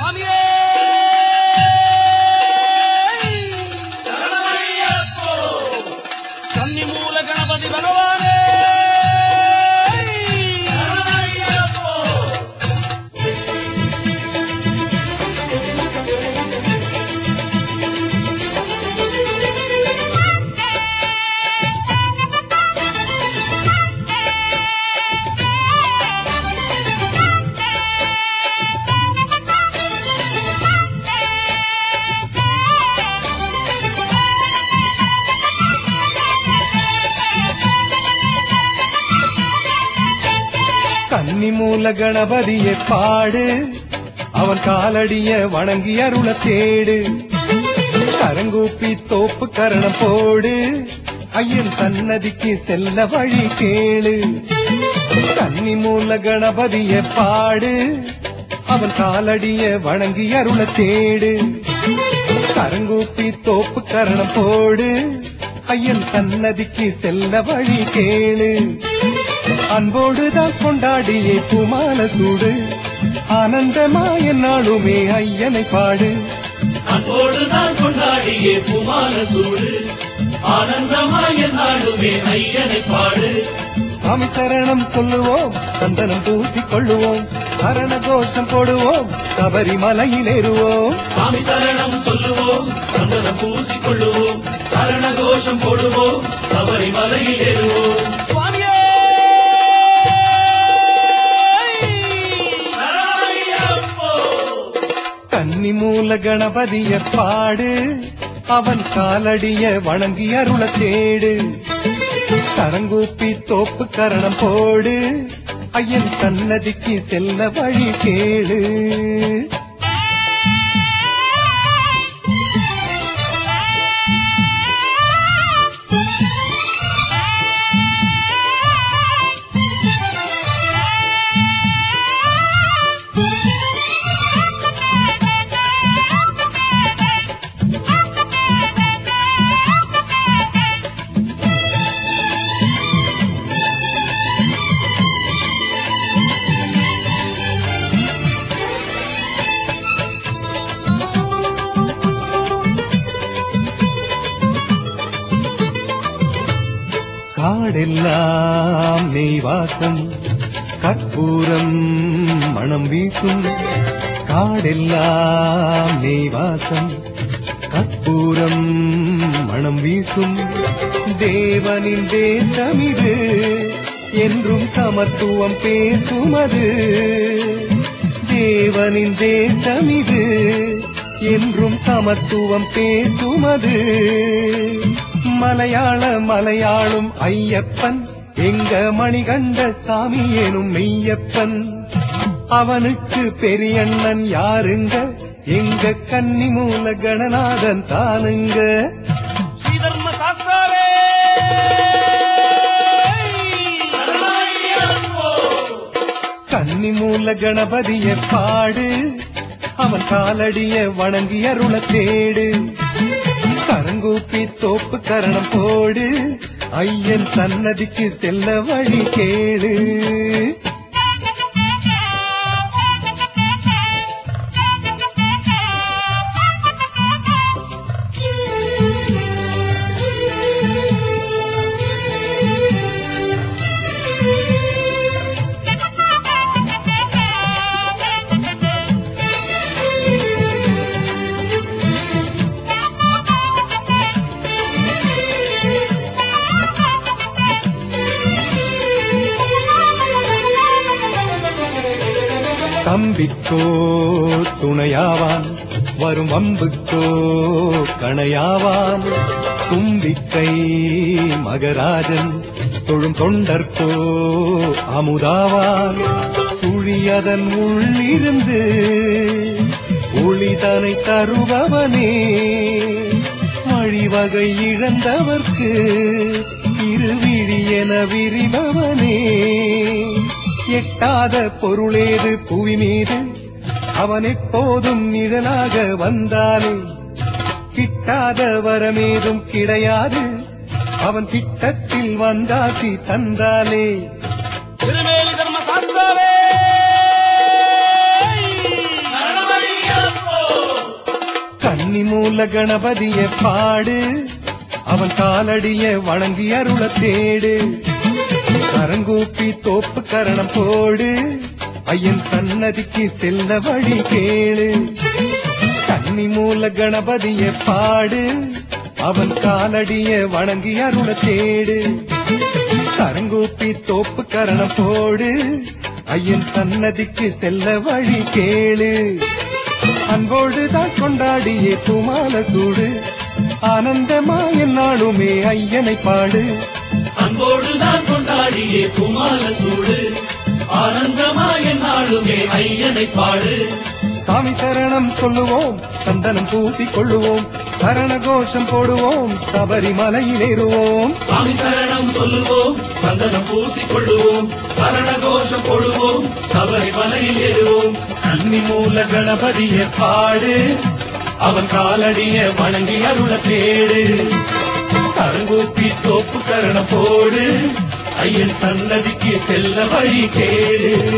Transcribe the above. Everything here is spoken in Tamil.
சுவாமியே கன்னி மூல கணபதி பகவானே கன்னி மூல கணபதியை பாடு அவன் காலடிய வணங்கி அருள தேடு கரங்கூப்பி தோப்பு கரணம் போடு ஐயன் சன்னதிக்கு செல்ல வழி கேளு கன்னி மூல கணபதியை பாடு அவன் காலடிய வணங்கி அருள தேடு கரங்கூப்பி தோப்பு கரணம் போடு ஐயன் சன்னதிக்கு செல்ல வழி கேளு அன்போடுதான் கொண்டாடியே பூமால சூடு ஆனந்தமா என்னாலுமே ஐயனை பாடு அன்போடு நான் கொண்டாடியே புமான சூடு ஆனந்தமாய் என்னாலுமே ஐயனை பாடு சாமி சரணம் சொல்லுவோம் சந்தனம் பூசிக் கொள்ளுவோம் சரண கோஷம் போடுவோம் சபரிமலையில் ஏறுவோம் சாமி சரணம் சொல்லுவோம் சந்தனம் பூசிக்கொள்ளுவோம் சரண கோஷம் போடுவோம் சபரிமலையில் ஏறுவோம் சுவாமியே சரணமையப்போ. கன்னி மூல கணபதிய பாடு அவன் காலடிய வணங்கி அருள தேடு கரங்கூப்பி தோப்பு கரணம் போடு ஐயன் சன்னதிக்கு செல்ல வழி கேளு காடெல்லாம் நெய்வாசம் கற்பூரம் மணம் வீசும் காடெல்லாம் நெய்வாசம் கற்பூரம் மணம் வீசும் தேவனின் தேசம் இது என்றும் சமத்துவம் பேசுமது தேவனின் தேசம் இது என்றும் சமத்துவம் பேசுமது மலையாள மலையாளும் ஐயப்பன் எங்க மணிகண்ட சாமி எனும் மெய்யப்பன் அவனுக்கு பெரியண்ணன் யாருங்க எங்க கன்னி மூல கணநாதன் தானுங்க ஸ்ரீதர்ம சாஸ்திராவே சரணமையப்போ. கன்னி மூல கணபதிய பாடு அவன் காலடிய வணங்கி அருள தேடு கரங்கூப்பி தோப்பு கரணம் போடு ஐயன் சன்னதிக்கு செல்ல வழி கேளு தம்பிக்கோ துணையாவான் வரும் அம்புக்கோ கணையாவான் தும்பிக்கை மகராஜன் தொழும் தொண்டர்க்கோ அமுதாவான் சுழியதன் உள்ளிருந்து ஒளிதனை தருபவனே வழிவகை இழந்தவர்க்கு இருவிழி என விரிபவனே எட்டாத பொருளேது புவி மீது அவன் எப்போதும் நிழலாக வந்தானே கிட்டாத வரமேதும் கிடையாது அவன் திட்டத்தில் வந்தாசி தந்தாலே திருமேலி தர்ம சாஸ்திராவே சரணமையப்போ. மூல கணபதிய பாடு அவன் காலடிய வணங்கி அருள தேடு கரங்கூப்பி தோப்பு கரணம் போடு ஐயன் சன்னதிக்கு செல்ல வழி கேளு கன்னி மூல கணபதிய பாடு அவன் காலடிய வணங்கி அருள தேடு கரங்கூப்பி தோப்பு கரணம் போடு ஐயன் சன்னதிக்கு செல்ல வழி கேளு அன்போடு தான் கொண்டாடியே பூமால சூடு ஆனந்தமா என்னாலுமே ஐயனை பாடு அன்போடு நான் கொண்டாடியே குமால சூடு ஆனந்தமா என்னாலுமே ஐயனை பாடு சாமி சரணம் சொல்லுவோம் சந்தனம் பூசிக் கொள்ளுவோம் சரண கோஷம் போடுவோம் சபரிமலையில் ஏறுவோம் சாமி சரணம் சொல்லுவோம் சந்தனம் பூசிக் கொள்ளுவோம் சரண கோஷம் போடுவோம் சபரிமலையில் ஏறுவோம் கன்னி மூல கணபதிய பாடு அவன் காலடிய வணங்கி அருள தேடு கரங்கூப்பி தோப்பு கரணம் போடு ஐயன் சன்னதிக்கு செல்ல வழி கேடு